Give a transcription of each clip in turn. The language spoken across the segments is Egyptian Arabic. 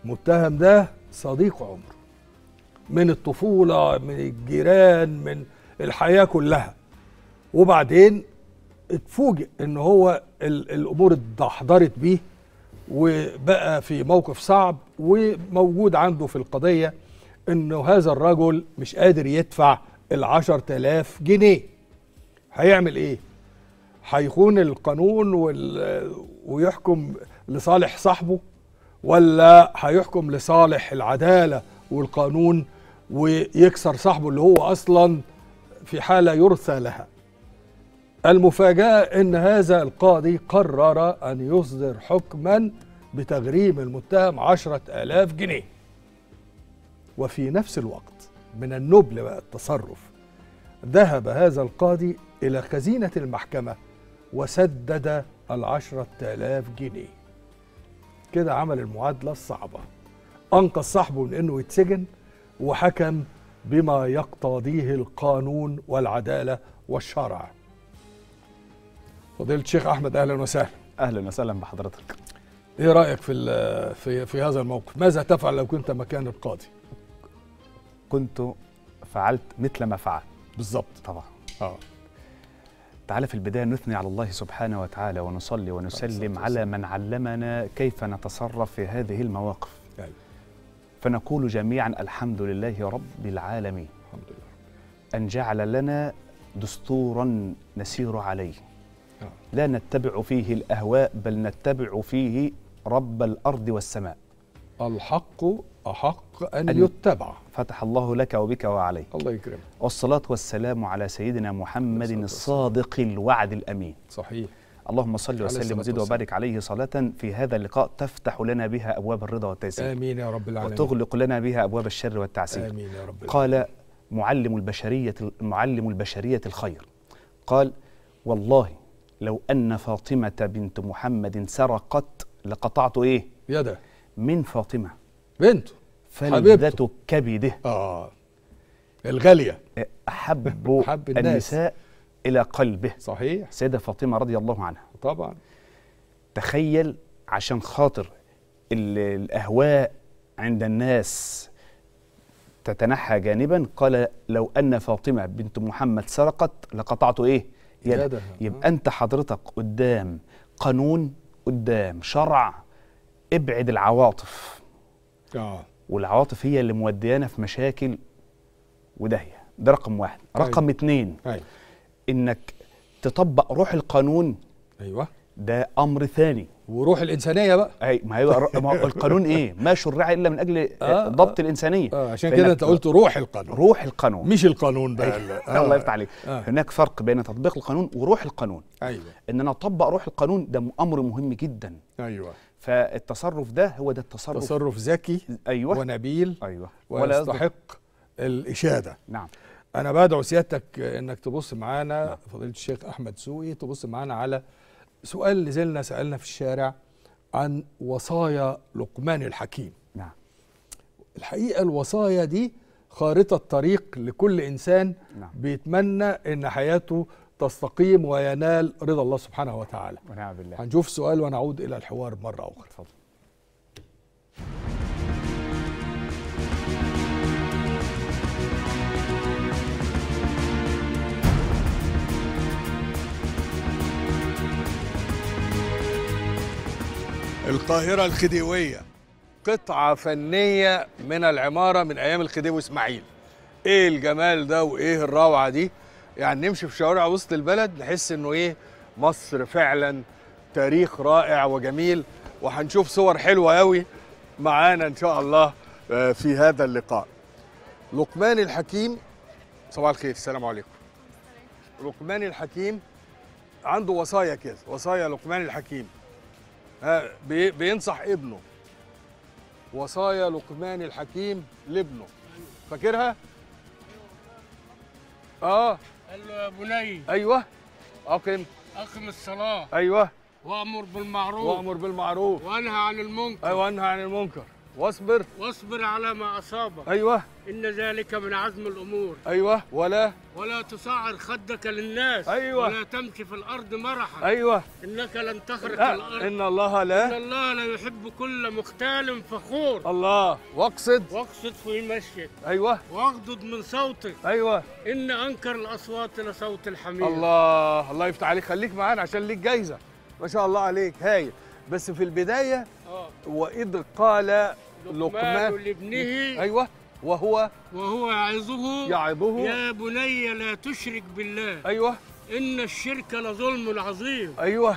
المتهم ده صديق عمر من الطفولة من الجيران من الحياة كلها وبعدين اتفوجئ ان هو ال- الامور اتدحضرت بيه وبقى في موقف صعب وموجود عنده في القضية انه هذا الرجل مش قادر يدفع العشر تلاف جنيه هيعمل ايه هيخون القانون وال... ويحكم لصالح صاحبه ولا هيحكم لصالح العدالة والقانون ويكسر صاحبه اللي هو أصلا في حالة يرثى لها المفاجأة أن هذا القاضي قرر أن يصدر حكما بتغريم المتهم عشرة آلاف جنيه وفي نفس الوقت من النبل بقى التصرف ذهب هذا القاضي إلى خزينة المحكمة وسدد العشرة آلاف جنيه كده عمل المعادلة الصعبة أنقذ صاحبه من أنه يتسجن وحكم بما يقتضيه القانون والعدالة والشرع فضيلة الشيخ أحمد أهلا وسهلا اهلا وسهلا بحضرتك إيه رأيك في ال- في في هذا الموقف ماذا تفعل لو كنت مكان القاضي كنت فعلت مثل ما فعل بالظبط طبعا اه تعالى في البدايه نثني على الله سبحانه وتعالى ونصلي ونسلم على من علمنا كيف نتصرف في هذه المواقف أيوة. فنقول جميعا الحمد لله رب العالمين الحمد لله ان جعل لنا دستورا نسير عليه آه. لا نتبع فيه الاهواء بل نتبع فيه رب الارض والسماء الحق أحق أن أن- يتبع فتح الله لك وبك وعليك الله يكرمك والصلاة والسلام على سيدنا محمد الصلاة الصادق الوعد الأمين صحيح اللهم صل عليه وسلم الصلاة وزد والسلام. وبارك عليه صلاة في هذا اللقاء تفتح لنا بها أبواب الرضا والتيسير آمين يا رب العالمين وتغلق لنا بها أبواب الشر والتعسير آمين يا رب العالمين قال معلم البشرية معلم البشرية الخير قال والله لو أن فاطمة بنت محمد سرقت لقطعت إيه يده من فاطمة بنته فلذة كبده اه الغالية أحب أحب الناس. النساء إلى قلبه صحيح سيدة فاطمة رضي الله عنها طبعا تخيل عشان خاطر ال- الأهواء عند الناس تتنحى جانبا قال لو أن فاطمة بنت محمد سرقت لقطعت إيه يدها يدها. يبقى أنت حضرتك قدام قانون قدام شرع ابعد العواطف اه والعواطف هي اللي موديانا في مشاكل وداهية ده رقم واحد رقم اتنين ايوه انك تطبق روح القانون ايوه ده امر ثاني وروح الانسانيه بقى اي ما هي ما هو القانون ايه ما شرع الا من اجل آه، ضبط الانسانيه اه عشان فإنك كده انت قلت روح القانون روح القانون مش القانون بقى أيوة. الله يفتح عليك آه. هناك فرق بين تطبيق القانون وروح القانون ايوه ان انا اطبق روح القانون ده امر مهم جدا ايوه فالتصرف ده هو ده التصرف تصرف ذكي ايوه ونبيل ايوه ولا يصدق ويستحق الاشاده نعم انا بدعو سيادتك انك تبص معانا فضيله الشيخ احمد سوقي تبص معانا على سؤال نزلنا سالنا في الشارع عن وصايا لقمان الحكيم نعم الحقيقه الوصايا دي خارطه طريق لكل انسان نعم. بيتمنى ان حياته تستقيم وينال رضا الله سبحانه وتعالى ونعم بالله هنشوف سؤال ونعود الى الحوار مره اخرى اتفضل القاهرة الخديوية قطعة فنية من العمارة من أيام الخديوي إسماعيل إيه الجمال ده وإيه الروعة دي يعني نمشي في شوارع وسط البلد نحس إنه إيه مصر فعلا تاريخ رائع وجميل وهنشوف صور حلوة أوي معانا إن شاء الله آه، في هذا اللقاء لقمان الحكيم صباح الخير السلام عليكم لقمان الحكيم عنده وصايا كده وصايا لقمان الحكيم ها، بي- بينصح ابنه وصايا لقمان الحكيم لابنه فاكرها؟ اه قال له يا بني ايوه اقم أقم الصلاة ايوه وأمر بالمعروف وامر بالمعروف وأنهى عن المنكر ايوه وانهى عن المنكر واصبر واصبر على ما أصابك ايوه إن ذلك من عزم الأمور ايوه ولا ولا تصعر خدك للناس أيوة. ولا تمشي في الأرض مرحا ايوه إنك لن تخرق لا الأرض ان الله إن لا الله لا يحب كل مختال فخور الله واقصد واقصد في مشيك ايوه واغضض من صوتك ايوه إن أنكر الأصوات لصوت الحمير الله الله يفتح عليك خليك معانا عشان ليك جايزه ما شاء الله عليك هايل بس في البدايه آه. واذ قال لقمان لقمان لابنه ايوه وهو وهو يعظه يعظه يا بني لا تشرك بالله ايوه إن الشرك لظلم عظيم ايوه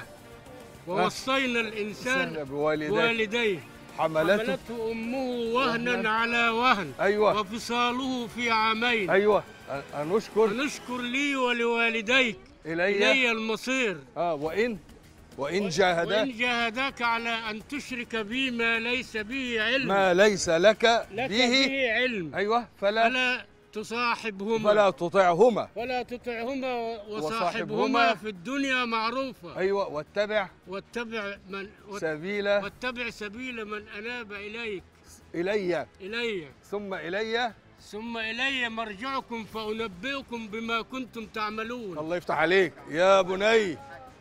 ووصينا الإنسان بوالديه بوالديه حملته حملته أمه وهنا على وهن ايوه وفصاله في عامين ايوه أ- انشكر ونشكر لي ولوالديك الي إلي المصير اه وان وان جاهداك وإن جاهداك على أن تشرك بي ما ليس به علم ما ليس لك لك به به علم ايوه فلا فلا تصاحبهما فلا تطعهما ولا تطعهما وصاحبهما وصاحبهما في الدنيا معروفا ايوه واتبع واتبع من وات- سبيل واتبع سبيل من أناب إليك الي إلي ثم الي ثم إلي مرجعكم فأنبئكم بما كنتم تعملون الله يفتح عليك يا بني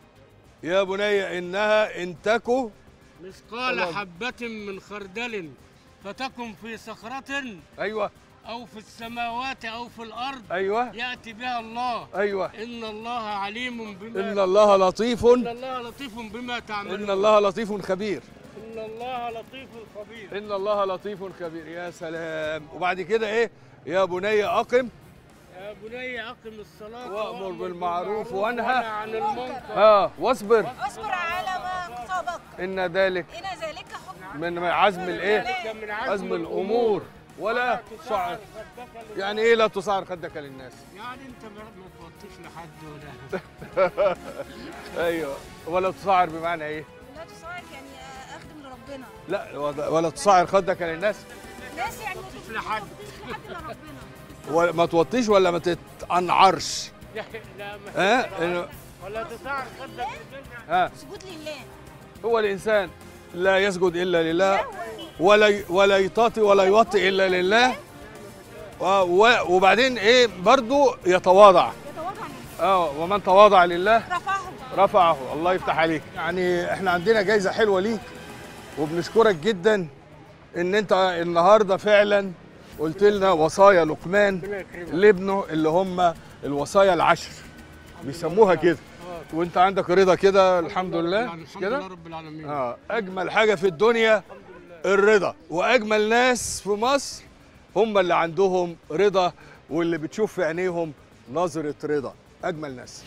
يا بني انها ان تكو مثقال الله. حبة من خردل فتكن في صخرة ايوه أو في السماوات أو في الأرض ايوه يأتي بها الله ايوه إن الله عليم بما ان الله لطيف إن الله لطيف بما تعملون ان الله لطيف خبير إن الله لطيف خبير ان الله لطيف خبير يا سلام وبعد كده ايه يا بني اقم يا بني أقم الصلاة وأمر بالمعروف وانهى عن المنكر اه واصبر اصبر على ما أصابك ان ذلك إن ذلك حكم من عزم الايه ذلك من عزم الامور ولا تصعر يعني ايه لا تصعر خدك للناس يعني أنت ما ما توطيش لحد ولا ايوه ولا تصعر بمعنى ايه لا تصاعد يعني أخدم لربنا لا ولا- ولا تصعر خدك للناس ناس يعني ما توطيش لحد تحب لربنا ولا ما توطيش ولا ما تتقنعرش لا ما ها إنه- ولا تصعر خدك للدنيا ها سجود لله هو الانسان لا يسجد الا لله ولا ي- ولا يطاطي ولا يوطي الا لله و- و- وبعدين ايه برضو يتواضع يتواضع لله اه ومن تواضع لله رفعه رفعه الله يفتح عليك يعني احنا عندنا جايزه حلوه ليك وبنشكرك جدا ان انت النهارده فعلا قلت لنا وصايا لقمان لابنه اللي هم الوصايا العشر بيسموها كده وانت عندك رضا كده الحمد لله الحمد مش لله كده رب العالمين اه اجمل حاجه في الدنيا الرضا واجمل ناس في مصر هم اللي عندهم رضا واللي بتشوف في عينيهم نظره رضا اجمل ناس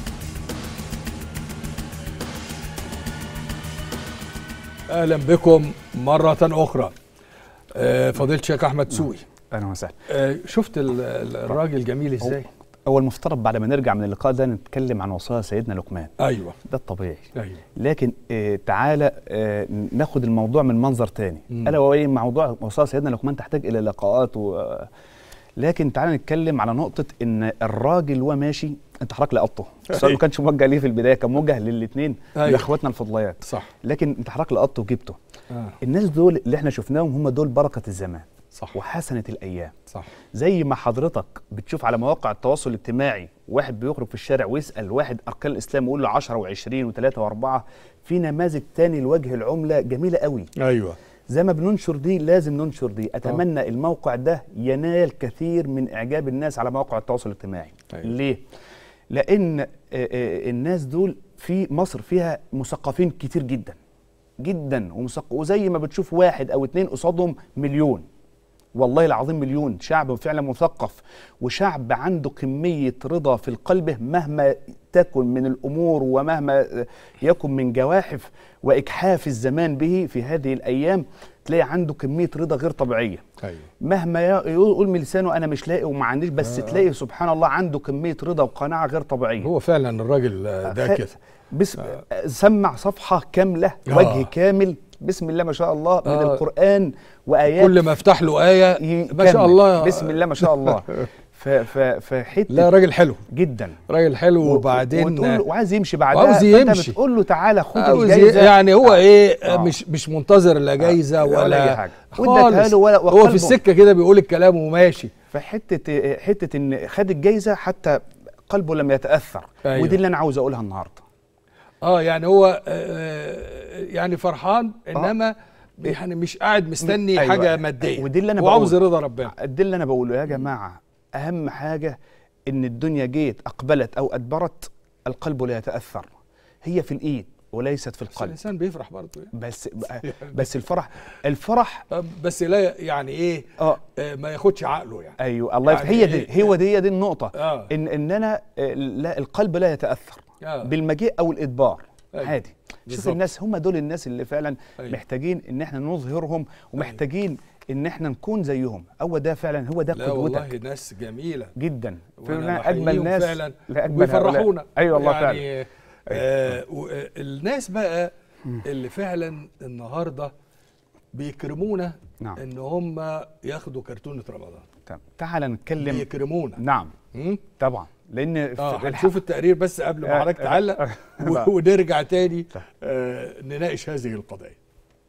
اهلا بكم مره اخرى آه، فضيله الشيخ احمد سوي اهلا وسهلا آه، شفت ال- ال- الراجل جميل ازاي هو المفترض بعد ما نرجع من اللقاء ده نتكلم عن وصايا سيدنا لقمان ايوه ده الطبيعي ايوه لكن آه تعالى آه ناخد الموضوع من منظر تاني مم. الا وهو ايه موضوع وصايا سيدنا لقمان تحتاج الى لقاءات و آه، لكن تعالى نتكلم على نقطة إن الراجل وهو ماشي أنت حضرتك لقطته، السؤال ما كانش موجه ليه في البداية كان موجه للاثنين أيوة. لإخواتنا الفضليات، صح لكن أنت حضرتك لقطته وجبته. آه. الناس دول اللي احنا شفناهم هم دول بركة الزمان صح وحسنة الأيام. صح زي ما حضرتك بتشوف على مواقع التواصل الاجتماعي واحد بيخرج في الشارع ويسال واحد اركان الاسلام يقول له 10 و20 و3 و4 في نماذج تاني لوجه العمله جميله قوي ايوه زي ما بننشر دي لازم ننشر دي اتمنى الموقع ده ينال كثير من اعجاب الناس على مواقع التواصل الاجتماعي أيوة. ليه لان آه، آه، الناس دول في مصر فيها مثقفين كتير جدا جدا ومثق وزي ما بتشوف واحد او اتنين قصادهم مليون والله العظيم مليون شعب فعلا مثقف وشعب عنده كمية رضا في القلب مهما تكن من الأمور ومهما يكن من جواحف وإجحاف الزمان به في هذه الأيام تلاقي عنده كمية رضا غير طبيعية ايوه مهما ي- يقول من لسانه أنا مش لاقي وما عنديش بس تلاقي سبحان الله عنده كمية رضا وقناعة غير طبيعية هو فعلا الراجل آه، ده خ- كده بس سمع صفحة كاملة آه. وجه كامل بسم الله ما شاء الله من آه. القرآن وآيات كل ما افتح له ايه ما يكمل. شاء الله بسم الله ما شاء الله ف ف فحته لا راجل حلو جدا راجل حلو و- وبعدين وتقول له- وعايز يمشي بعدها وعاوز فأنت يمشي. بتقول له تعالى خد عاوز ي- الجايزه يعني هو ايه آه. مش مش منتظر لا جايزه ولا ولا, أي حاجة. وادتها خالص له ولا- هو في وقلبه- السكه كده بيقول الكلام وماشي فحته حته ان خد الجايزه حتى قلبه لم يتاثر أيوة. ودي اللي انا عاوز اقولها النهارده اه يعني هو آه يعني فرحان انما يعني مش قاعد مستني أيوة. حاجه ماديه ودي اللي أنا وعاوز بقوله. رضا ربنا ده اللي انا بقوله يا جماعه اهم حاجه ان الدنيا جيت اقبلت او ادبرت القلب لا يتاثر هي في الايد وليست في بس القلب الانسان بيفرح برضه يعني. بس بس الفرح الفرح آه، بس لا يعني ايه اه آه ما ياخدش عقله يعني ايوه الله يعني يعني هي دي إيه؟ هو دي, دي النقطه آه. ان ان انا آه، لا القلب لا يتاثر آه. بالمجيء او الادبار أيوة. عادي شوف بالظبط. الناس هم دول الناس اللي فعلا أيوة. محتاجين ان احنا نظهرهم ومحتاجين ان احنا نكون زيهم هو ده فعلا هو ده لا قدوتك والله ناس جميله جدا وأنا فعلا اجمل بحييهم ناس فعلا لأجمل ويفرحونا هؤلاء. ايوه والله فعلا يعني آه و- آه، الناس بقى اللي فعلا النهارده بيكرمونا نعم. ان هم ياخدوا كرتونه رمضان تمام. تعال نتكلم بيكرمونا نعم مم؟ طبعا لان اه في هنشوف التقرير بس قبل ما آه، حضرتك آه، تعلق آه، و- بقى. ونرجع تاني آه نناقش هذه القضايا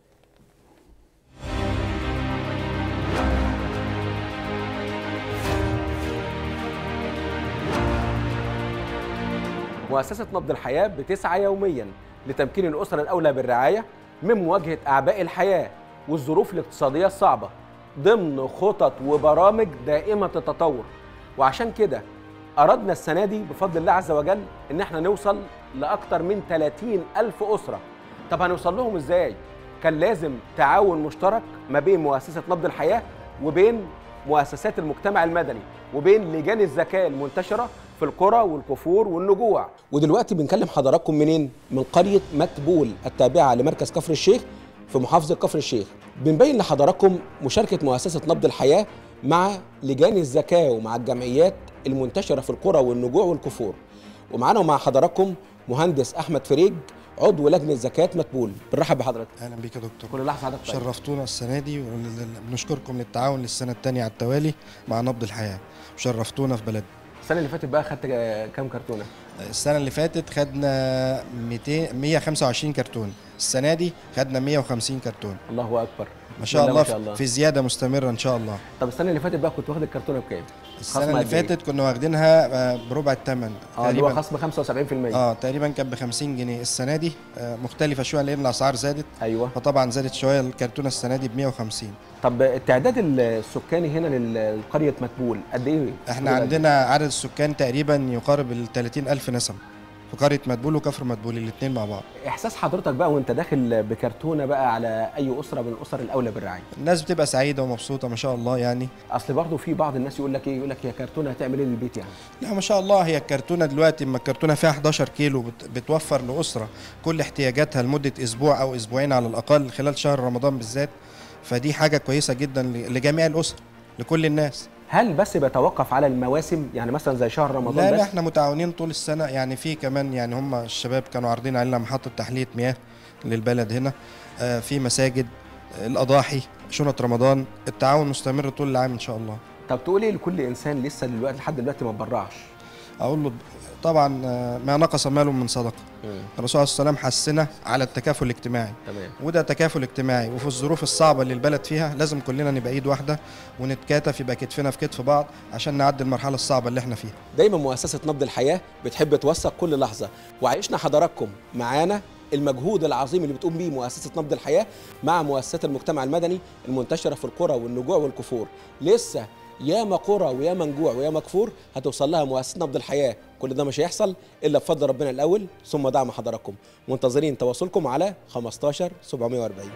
مؤسسة نبض الحياة بتسعى يوميا لتمكين الأسرة الأولى بالرعاية من مواجهة أعباء الحياة والظروف الاقتصادية الصعبة ضمن خطط وبرامج دائمة التطور وعشان كده أردنا السنة دي بفضل الله عز وجل إن احنا نوصل لأكتر من 30 ألف أسرة طب هنوصل لهم إزاي؟ كان لازم تعاون مشترك ما بين مؤسسة نبض الحياة وبين مؤسسات المجتمع المدني وبين لجان الزكاة المنتشرة في القرى والكفور والنجوع ودلوقتي بنكلم حضراتكم منين؟ من قرية متبول التابعة لمركز كفر الشيخ في محافظة كفر الشيخ بنبين لحضراتكم مشاركة مؤسسة نبض الحياة مع لجان الزكاة ومع الجمعيات المنتشرة في القرى والنجوع والكفور ومعانا ومع حضراتكم مهندس أحمد فريج عضو لجنة زكاة متبول بنرحب بحضرتك اهلا بيك يا دكتور كل لحظة حضرتك طيب. شرفتونا السنه دي وبنشكركم للتعاون للسنه الثانيه على التوالي مع نبض الحياه وشرفتونا في بلدنا السنة اللي فاتت بقى خدت كام كرتونة؟ السنه اللي فاتت خدنا 200 125 كرتون السنه دي خدنا 150 كرتون الله أكبر ما شاء بسم الله, ما شاء الله في زياده مستمره ان شاء الله طب السنة اللي فاتت بقى كنت واخد الكرتونة بكام؟ السنه خصم اللي قد إيه؟ فاتت كنا واخدينها آه، بربع الثمن اه اللي هو خصم 75% اه تقريبا كان ب 50 جنيه السنه دي آه، مختلفه شويه لان الاسعار زادت ايوه فطبعا زادت شويه الكرتونه السنه دي ب 150 طب التعداد السكاني هنا لقرية متبول قد ايه؟ احنا عندنا عدد السكان تقريبا يقارب ال 30 ألف نسمة في قرية مدبول وكفر مدبول الاثنين مع بعض احساس حضرتك بقى وانت داخل بكرتونه بقى على اي اسره من الاسر الاولى بالرعايه الناس بتبقى سعيدة ومبسوطة ما شاء الله يعني اصل برضه في بعض الناس يقول لك ايه يقول لك يا كرتونه هتعمل ايه للبيت يعني لا ما شاء الله هي الكرتونة دلوقتي اما الكرتونة فيها 11 كيلو بت- بتوفر لأسرة كل احتياجاتها لمدة أسبوع أو أسبوعين على الأقل خلال شهر رمضان بالذات فدي حاجة كويسة جدا ل- لجميع الأسر لكل الناس هل بس بيتوقف على المواسم يعني مثلا زي شهر رمضان لا بس لا احنا متعاونين طول السنة يعني في كمان يعني هم الشباب كانوا عارضين علينا محطة تحلية مياه للبلد هنا آه، في مساجد آه، الأضاحي شنط رمضان التعاون مستمر طول العام إن شاء الله طب تقول ايه لكل انسان لسه دلوقتي لحد دلوقتي ما اتبرعش أقول له طبعا آه، ما نقص مال من صدقة الرسول عليه الصلاة والسلام حثنا على التكافل الاجتماعي تمام وده تكافل اجتماعي وفي الظروف الصعبة اللي البلد فيها لازم كلنا نبقى ايد واحدة ونتكاتف يبقى كتفنا في كتف بعض عشان نعدي المرحلة الصعبة اللي احنا فيها دايما مؤسسه نبض الحياه بتحب توثق كل لحظه وعيشنا حضراتكم معانا المجهود العظيم اللي بتقوم بيه مؤسسه نبض الحياه مع مؤسسات المجتمع المدني المنتشره في القرى والنجوع والكفور لسه ياما قرى وياما نجوع وياما كفور هتوصل لها مؤسسه نبض الحياه كل ده مش هيحصل الا بفضل ربنا الاول ثم دعم حضراتكم منتظرين تواصلكم على 15 740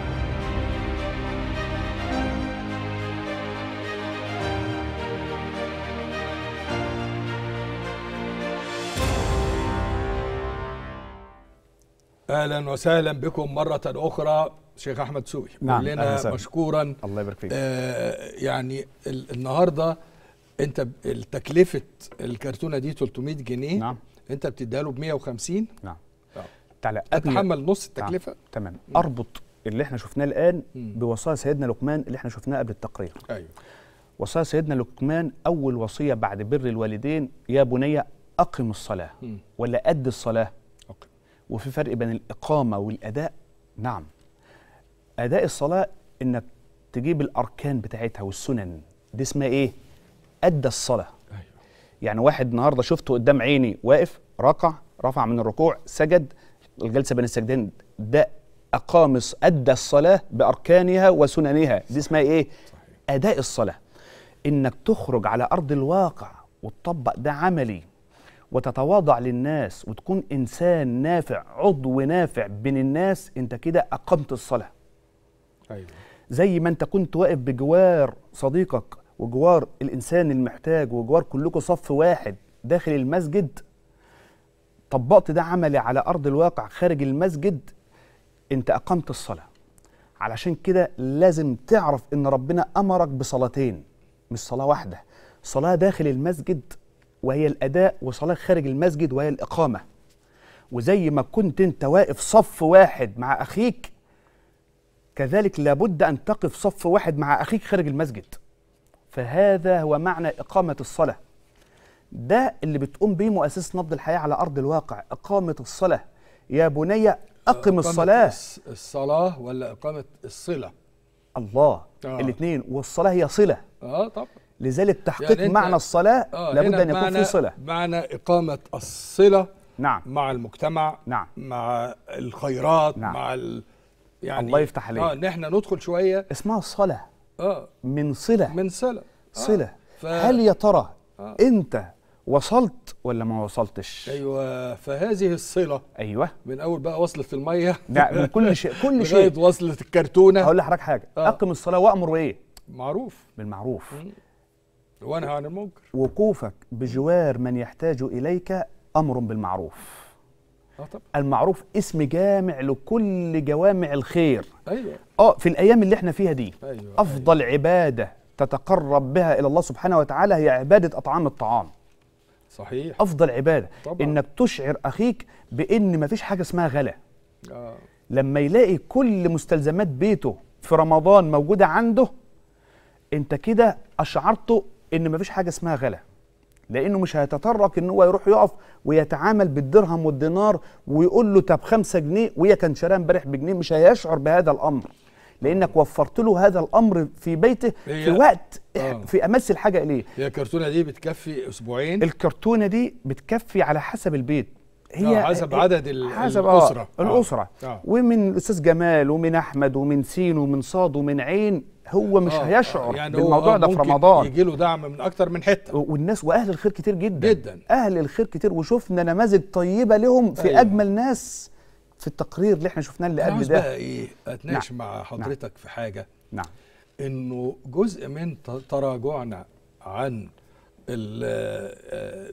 اهلا وسهلا بكم مره اخرى شيخ احمد سوقي نعم، أهلا كلنا وسهلا. مشكورا الله يبارك فيك آه يعني ال- النهارده انت ب- التكلفه الكرتونه دي 300 جنيه نعم انت بتديها له ب 150 نعم آه. تعالى قبل تتحمل نص نعم، التكلفه تمام اربط اللي احنا شفناه الان مم. بوصايا سيدنا لقمان اللي احنا شفناه قبل التقرير ايوه وصايا سيدنا لقمان اول وصيه بعد بر الوالدين يا بني اقم الصلاه مم. ولا اد الصلاه أوكي. وفي فرق بين الاقامه والاداء نعم اداء الصلاه انك تجيب الاركان بتاعتها والسنن دي اسمها ايه ادى الصلاه أيوة. يعني واحد النهارده شفته قدام عيني واقف ركع رفع من الركوع سجد الجلسه بين السجدين ده اقام الص- ادى الصلاه باركانها وسننها دي اسمها ايه اداء الصلاه انك تخرج على ارض الواقع وتطبق ده عملي وتتواضع للناس وتكون انسان نافع عضو نافع بين الناس انت كده اقمت الصلاه ايوه زي ما انت كنت واقف بجوار صديقك وجوار الانسان المحتاج وجوار كلكم صف واحد داخل المسجد طبقت ده عملي على ارض الواقع خارج المسجد انت اقمت الصلاه علشان كده لازم تعرف ان ربنا امرك بصلاتين مش صلاه واحده صلاه داخل المسجد وهي الاداء وصلاه خارج المسجد وهي الاقامه وزي ما كنت انت واقف صف واحد مع اخيك كذلك لابد ان تقف صف واحد مع اخيك خارج المسجد فهذا هو معنى اقامه الصلاه ده اللي بتقوم به مؤسسه نبض الحياه على ارض الواقع اقامه الصلاه يا بني اقم إقامة الصلاه الص- الصلاة ولا إقامة الصلة؟ الله آه. الاثنين والصلاه هي صله اه طبعا لذلك تحقيق يعني أنت- معنى الصلاه اه لابد هنا ان يكون بمعنى- في صله معنى إقامة الصلة نعم مع المجتمع نعم. مع الخيرات نعم. مع ال... يعني الله يفتح عليك. اه ان احنا ندخل شويه اسمها الصلاه اه من صله من صله آه. صله ف... هل يا ترى آه. انت وصلت ولا ما وصلتش ايوه فهذه الصله ايوه من اول بقى وصلة الميه لا من كل شيء كل لغايه شيء وصلة الكرتونه هقول لحضرتك حاجه آه. اقم الصلاه وامر بايه معروف بالمعروف وانهى عن المنكر وقوفك بجوار من يحتاج اليك امر بالمعروف اه طبعا المعروف اسم جامع لكل جوامع الخير ايوه اه في الايام اللي احنا فيها دي ايوه افضل عباده تتقرب بها الى الله سبحانه وتعالى هي عباده اطعام الطعام صحيح افضل عباده طبعا. انك تشعر اخيك بان مفيش حاجه اسمها غلا اه لما يلاقي كل مستلزمات بيته في رمضان موجوده عنده انت كده اشعرته ان مفيش حاجه اسمها غلا لانه مش هيتطرق ان هو يروح يقف ويتعامل بالدرهم والدينار ويقول له طب خمسة جنيه وهي كان شاريها امبارح بجنيه مش هيشعر بهذا الامر لانك وفرت له هذا الامر في بيته هي- في وقت آه. في امس الحاجه اليه هي الكرتونه دي بتكفي اسبوعين الكرتونه دي بتكفي على حسب البيت آه، حسب عدد ال- حسب الأسرة. آه. آه. الاسره آه. ومن الاستاذ جمال ومن احمد ومن سين ومن صاد ومن عين هو مش آه، هيشعر آه، يعني هو بالموضوع ده في ممكن رمضان يجي له دعم من اكتر من حته والناس واهل الخير كتير جدا جدا. اهل الخير كتير وشفنا نماذج طيبه لهم في أيوة. أيوة. اجمل ناس في التقرير اللي احنا شفناه اللي انا قبل عاوز ده بقى ايه اتناقش مع حضرتك في حاجه نعم انه جزء من ت- تراجعنا عن ال- آه،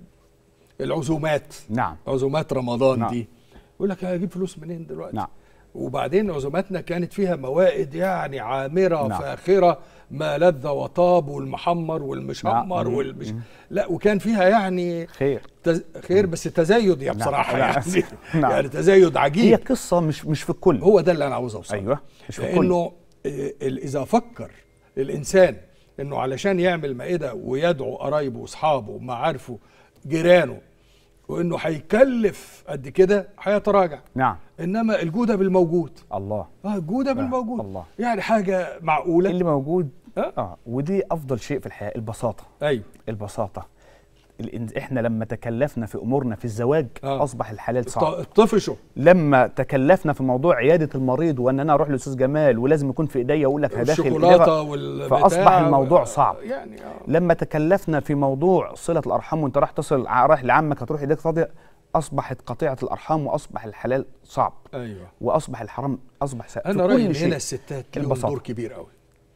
العزومات نعم عزومات رمضان نعم. دي يقول لك هجيب فلوس منين دلوقتي نعم. وبعدين عزوماتنا كانت فيها موائد يعني عامره نعم. فاخره ما لذ وطاب والمحمر والمشمر نعم. والمش لا وكان فيها يعني خير تز... خير بس تزايد يا بصراحه نعم. يعني نعم. يعني تزايد هي عجيب قصه مش مش في الكل هو ده اللي انا عاوز اوصله ايوه مش في الكل لانه آه، ال- اذا فكر الانسان انه علشان يعمل مائده ويدعو قرايبه واصحابه معارفه جيرانه وانه هيكلف قد كده هيتراجع نعم انما الجوده بالموجود الله اه الجوده بالموجود الله. يعني حاجه معقوله اللي موجود آه. اه ودي افضل شيء في الحياه البساطه ايوه البساطه الإن- احنا لما تكلفنا في امورنا في الزواج آه. اصبح الحلال الط- صعب الطفشوا لما تكلفنا في موضوع عياده المريض وان انا اروح لاستاذ جمال ولازم يكون في ايديا اقول لك هداخل الشوكولاته والبتاع فأصبح الموضوع صعب. يعني اه لما تكلفنا في موضوع صله الارحام وانت راح تصل ع- رايح لعمك هتروح ايديك فاضيه اصبحت قطيعه الارحام واصبح الحلال صعب ايوه واصبح الحرام اصبح سهل انا رايي ان هنا الستات لهم البساطة. دور كبير قوي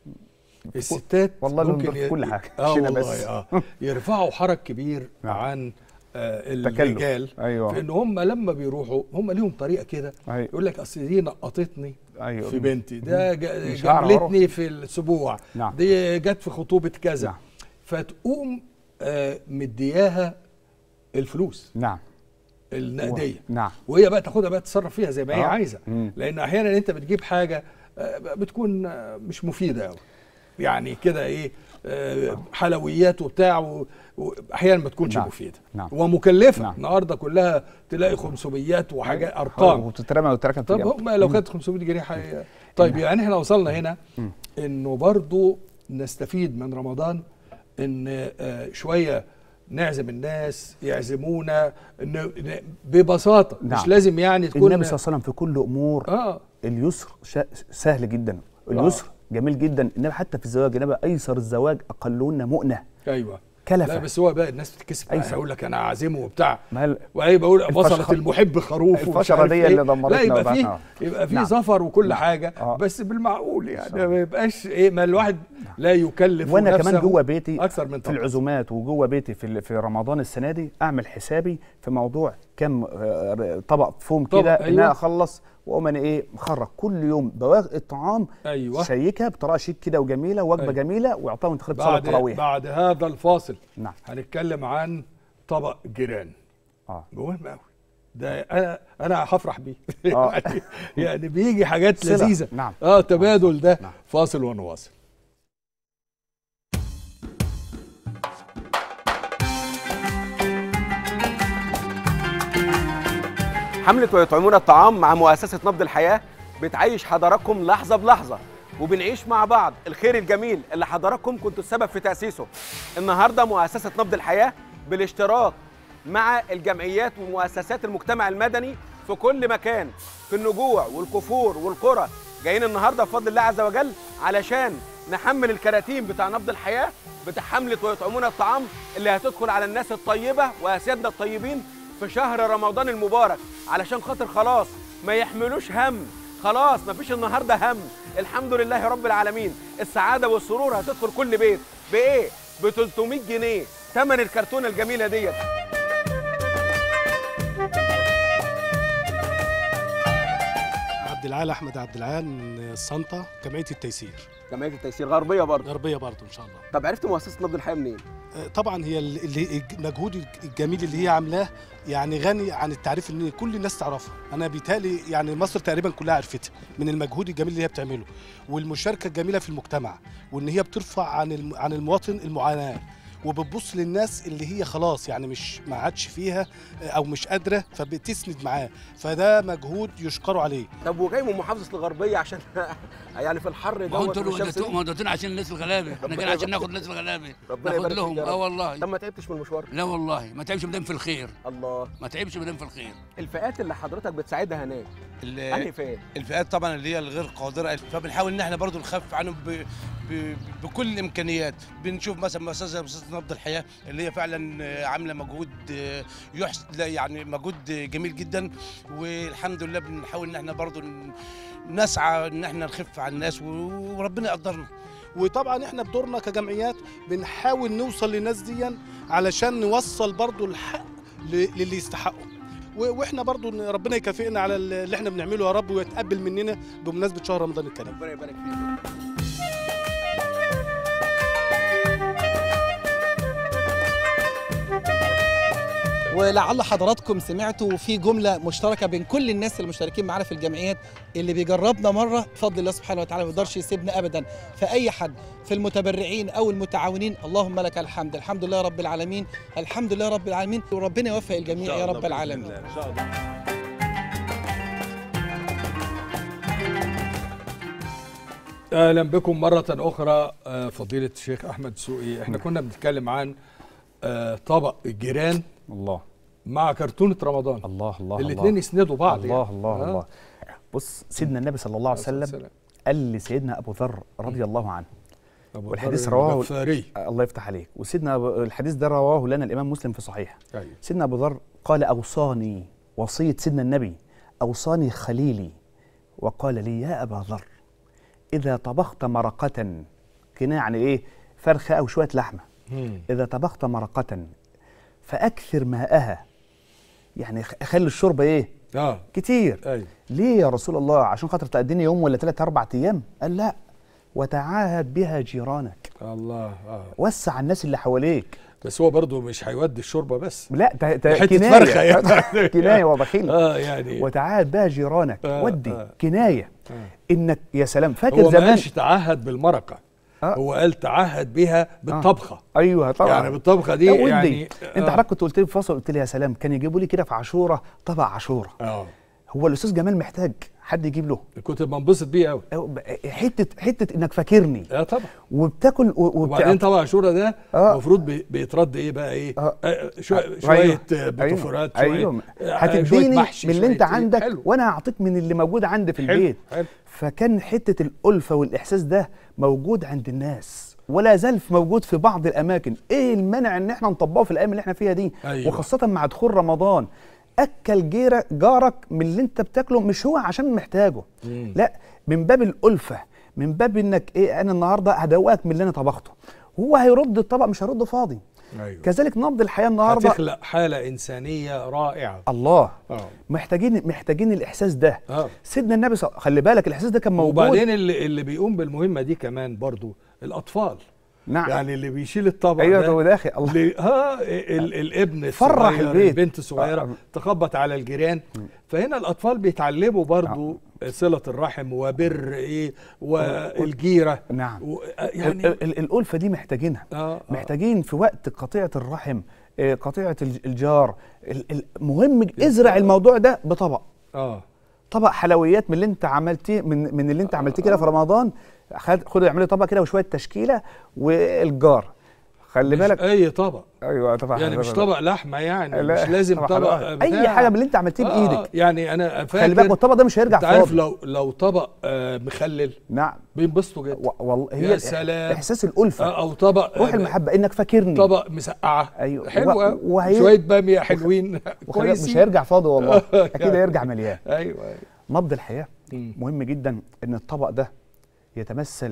الستات والله لهم ممكن دور في ي- كل حاجة، اه مش هنا والله بس. اه يرفعوا حرج كبير نعم. عن آه تكلف. الرجال أيوة. في ان هم لما بيروحوا هم ليهم طريقه كده أيوة. يقول لك اصل دي نقطتني أيوة. في بنتي ده ج- مش هعرف جملتني في الاسبوع نعم. دي جت في خطوبه كذا نعم. فتقوم آه مدياها الفلوس نعم النقديه نعم وهي بقى تاخدها بقى تتصرف فيها زي ما هي آه. عايزه مم. لان احيانا انت بتجيب حاجه آه، بتكون آه، مش مفيده قوي يعني كده ايه آه، حلويات وبتاع و- واحيانا ما تكونش نعم. مفيده نعم. ومكلفه نعم. النهارده كلها تلاقي 500 وحاجات ارقام وتترمى وتركب طب هم لو كانت 500 جنيه حقيقة. طيب يعني احنا وصلنا هنا انه برضو نستفيد من رمضان ان آه، شويه نعزم الناس يعزمونا ن- ن- ببساطه مش نعم. لازم يعني تكون النبي صلى الله عليه وسلم في كل امور اه اليسر شا- سهل جدا اليسر جميل جدا انما حتى في الزواج انما ايسر الزواج اقلهن مؤنه ايوه كلفة. لا بس هو بقى الناس بتتكسف أيسر. يقول لك انا عازمه وبتاع ما هي- وايه بقول وصلت الفشخ- المحب خروف ومش الفشرة عارف دي إيه. اللي دمرتنا لا يبقى وبعدنا. فيه يبقى فيه نعم. ظفر وكل حاجه آه. بس بالمعقول يعني ما يبقاش ايه ما الواحد لا يكلف وانا نفسه كمان جوه بيتي اكثر من في طاقته. العزومات وجوه بيتي في ال- في رمضان السنه دي اعمل حسابي في موضوع كم آه، طبق فوم طبق، كده ان أيوة. انا اخلص واقوم انا ايه مخرج كل يوم بواغ الطعام أيوة. شيكها بطريقه شيك كده وجميله وجبه أيوة. جميله واعطاهم تخرج صلاه بعد التراويح بعد هذا الفاصل نعم هنتكلم عن طبق جيران اه مهم قوي ده انا انا هفرح بيه آه. يعني, يعني بيجي حاجات صلة. لذيذه نعم. اه تبادل ده نعم. فاصل ونواصل حملة ويطعمون الطعام مع مؤسسة نبض الحياة بتعيش حضراتكم لحظة بلحظة وبنعيش مع بعض الخير الجميل اللي حضراتكم كنتوا السبب في تأسيسه النهاردة مؤسسة نبض الحياة بالاشتراك مع الجمعيات ومؤسسات المجتمع المدني في كل مكان في النجوع والكفور والقرى جايين النهارده بفضل الله عز وجل علشان نحمل الكراتين بتاع نبض الحياه بتاع حمله ويطعمون الطعام اللي هتدخل على الناس الطيبه واسيادنا الطيبين في شهر رمضان المبارك علشان خاطر خلاص ما يحملوش هم خلاص مفيش النهارده هم الحمد لله رب العالمين السعاده والسرور هتدخل كل بيت بايه ب 300 جنيه ثمن الكرتونه الجميله ديت عبد العال احمد عبد العال من الصنطه جمعيه التيسير جمعيه التيسير غربيه برضه غربيه برضه ان شاء الله طب عرفت مؤسسه نبض الحياه منين آه، طبعا هي ال- اللي المجهود الجميل اللي هي عاملاه يعني غني عن التعريف ان كل الناس تعرفها انا بيتهيألي يعني مصر تقريبا كلها عرفتها من المجهود الجميل اللي هي بتعمله والمشاركه الجميله في المجتمع وان هي بترفع عن الم- عن المواطن المعاناه وبتبص للناس اللي هي خلاص يعني مش ما عادش فيها آه، او مش قادره فبتسند معاه فده مجهود يشكروا عليه طب وجاي من محافظه الغربيه عشان يعني في الحر ما هو دوت انتوا والشمس وديتوهم دي. وديتونا عشان الناس الغلابه احنا ربنا جايين عشان يبارك ناخد الناس الغلابه ربنا ناخد يبارك لهم فيك يا اه رب. والله طب ما تعبتش من المشوار لا والله ما تعبش مدام في الخير الله ما تعبش مدام في الخير الفئات اللي حضرتك بتساعدها هناك انهي ال- فئات الفئات طبعا اللي هي الغير قادره فبنحاول ان احنا برضو نخفف عنهم ب... ب... بكل الامكانيات بنشوف مثلا مؤسسه زي مؤسسه نبض الحياه اللي هي فعلا آه، عامله مجهود آه، يحس لا يعني مجهود جميل جدا والحمد لله بنحاول ان احنا برضو ن- نسعى ان احنا نخف على الناس و- وربنا يقدرنا وطبعا احنا بدورنا كجمعيات بنحاول نوصل للناس دي علشان نوصل برضو الحق ل- للي يستحقوا و- واحنا برضو إن ربنا يكافئنا على اللي احنا بنعمله يا رب ويتقبل مننا بمناسبه شهر رمضان الكريم ربنا يبارك فيك ولعل حضراتكم سمعتوا في جملة مشتركة بين كل الناس المشتركين معانا في الجمعيات اللي بيجربنا مرة بفضل الله سبحانه وتعالى ما يقدرش يسيبنا أبدا فأي حد في المتبرعين أو المتعاونين اللهم لك الحمد الحمد لله رب العالمين الحمد لله رب العالمين وربنا يوفق الجميع يا رب العالمين اهلا بكم مره اخرى آه، فضيله الشيخ احمد سوقي احنا كنا بنتكلم عن آه، طبق الجيران الله مع كرتونه رمضان الله الله الاثنين الله. يسندوا بعض الله يعني. الله آه. الله بص سيدنا النبي صلى الله عليه وسلم سلام. قال لسيدنا ابو ذر رضي الله عنه أبو والحديث ذر رواه الغفاري الله يفتح عليك وسيدنا أبو- الحديث ده رواه لنا الامام مسلم في صحيح أيوة. سيدنا ابو ذر قال اوصاني وصيه سيدنا النبي اوصاني خليلي وقال لي يا ابا ذر اذا طبخت مرقه كنايه عن ايه فرخه او شويه لحمه مم. اذا طبخت مرقه فاكثر ماءها يعني خ- خلي الشوربه ايه اه كتير ايوه ليه يا رسول الله عشان خاطر تقديني يوم ولا ثلاثة أربع أيام قال لا وتعاهد بها جيرانك الله اه وسع الناس اللي حواليك بس هو برضه مش هيودي الشوربه بس لا ت- ت- حتة كناية فرخة يعني. كناية وبخيل اه يعني وتعاهد بها جيرانك آه، ودي آه. كناية آه. انك يا سلام فاكر هو ما زمان قالش تعهد بالمرقه آه. هو قال تعهد بها بالطبخه ايوه طبعا يعني بالطبخه دي يا ودي. يعني انت آه. حضرتك كنت قلت لي في فصل قلت لي يا سلام كان يجيبوا لي كده في عاشوره طبق عاشوره اه هو الاستاذ جمال محتاج حد يجيب له كنت بنبسط بيه قوي حته حته انك فاكرني اه طبعا وبتاكل و- وبعدين وبتاع طبعا عاشوره ده آه. المفروض بي- بيترد ايه بقى ايه آه. آه، شو- أيوة. شويه آه، بطفورات ايوه, شويه أيوة. آه، هتديني شوية محشي، من اللي انت شوية إيه. عندك حلو. وانا هعطيك من اللي موجود عندي في حلو، البيت حلو. فكان حته الالفه والاحساس ده موجود عند الناس ولا زال موجود في بعض الاماكن ايه المانع ان احنا نطبقه في الايام اللي احنا فيها دي أيوة. وخاصه مع دخول رمضان اكل جيرك جارك من اللي انت بتاكله مش هو عشان محتاجه مم. لا من باب الالفه من باب انك ايه انا النهارده هدوقك من اللي انا طبخته هو هيرد الطبق مش هيرد فاضي ايوه كذلك نبض الحياه النهارده هتخلق حاله انسانيه رائعه الله اه محتاجين محتاجين الاحساس ده اه سيدنا النبي صلى خلي بالك الاحساس ده كان موجود وبعدين اللي اللي بيقوم بالمهمه دي كمان برضو الاطفال نعم يعني اللي بيشيل الطبق ايوه ده هو داخل الله اللي ها ال الابن فرح الصغير البيت. البنت الصغيره آه. تخبط على الجيران فهنا الاطفال بيتعلموا برضو صله الرحم وبر ايه والجيره نعم و- يعني يعني ال ال الالفه دي محتاجينها آه آه. محتاجين في وقت قطيعه الرحم آه، قطيعه الج- الجار ال- ال- مهم ازرع الموضوع ده بطبق اه طبق حلويات من اللي انت عملتيه من من اللي انت عملتيه كده في رمضان خد خد اعملي طبق كده وشويه تشكيله والجار خلي مش بالك اي طبق ايوه طبعا يعني مش طبق لحمه يعني لا، مش لازم طبق طبق حلويات. بتاع. اي حاجه من اللي انت عملتيه آه، بايدك يعني انا فاكر خلي بالك والطبق ده مش هيرجع انت عارف فاضي لو لو طبق آه مخلل نعم بينبسطوا جدا و- والله يا هي سلام. احساس الالفه آه، او طبق روح آه، المحبه انك فاكرني طبق مسقعه أيوة. حلوه و- وهي- شويه باميه حلوين وخلي بالك كويسين مش هيرجع فاضي والله اكيد هيرجع مليان ايوه ايوه نبض الحياه مم. مهم جدا ان الطبق ده يتمثل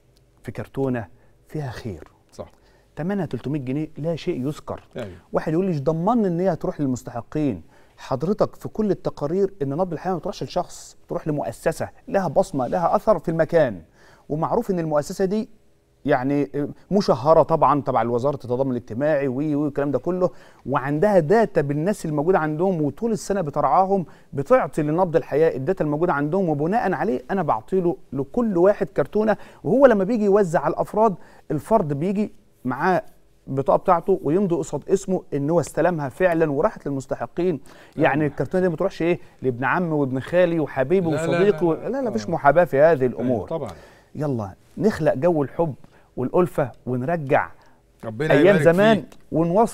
في كرتونه فيها خير صح ثمنها 300 جنيه لا شيء يذكر ايوه واحد يقول لي مش ضمن ان هي هتروح للمستحقين حضرتك في كل التقارير ان نبض الحياه ما تروحش لشخص تروح لمؤسسه لها بصمه لها اثر في المكان ومعروف ان المؤسسه دي يعني مشهره طبعا تبع وزاره التضامن الاجتماعي وي وي والكلام ده كله وعندها داتا بالناس الموجوده عندهم وطول السنه بترعاهم بتعطي لنبض الحياه الداتا الموجوده عندهم وبناء عليه انا بعطي له لكل واحد كرتونه وهو لما بيجي يوزع على الافراد الفرد بيجي معاه البطاقه بتاعته ويمضي قصاد اسمه ان هو استلمها فعلا وراحت للمستحقين يعني الكرتونه دي ما تروحش ايه لابن عمي وابن خالي وحبيبي لا، لا، وصديقي و... لا. لا لا مفيش آه. محاباه في هذه أيوة الامور طبعا يلا نخلق جو الحب والالفه ونرجع ربنا ايام يبارك زمان فيك. ونوص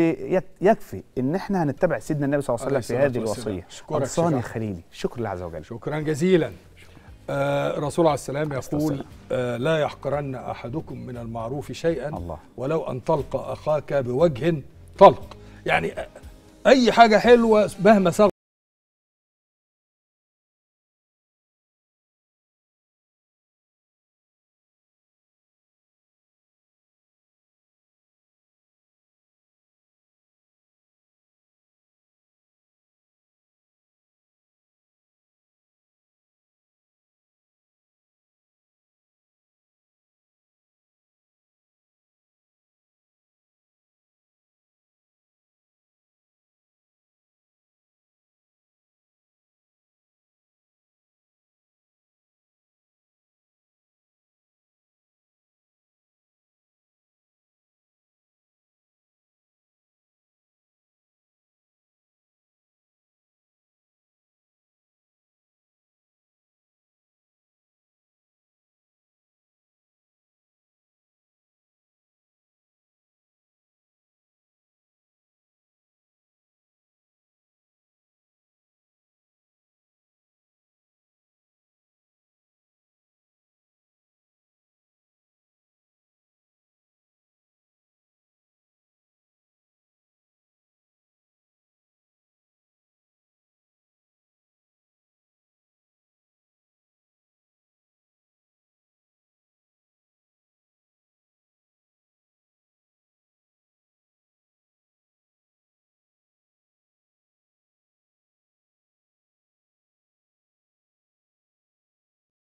ويكفي ان احنا هنتبع سيدنا النبي صلى الله عليه عليه وسلم في هذه الصلاة والسلام. الوصيه أشكرك أوصاني شيخ خليلي شكر لله عز وجل شكرا جزيلا آه الرسول عليه السلام يقول السلام. آه لا يحقرن احدكم من المعروف شيئا الله. ولو ان تلقى اخاك بوجه طلق يعني آه، اي حاجه حلوه مهما صغ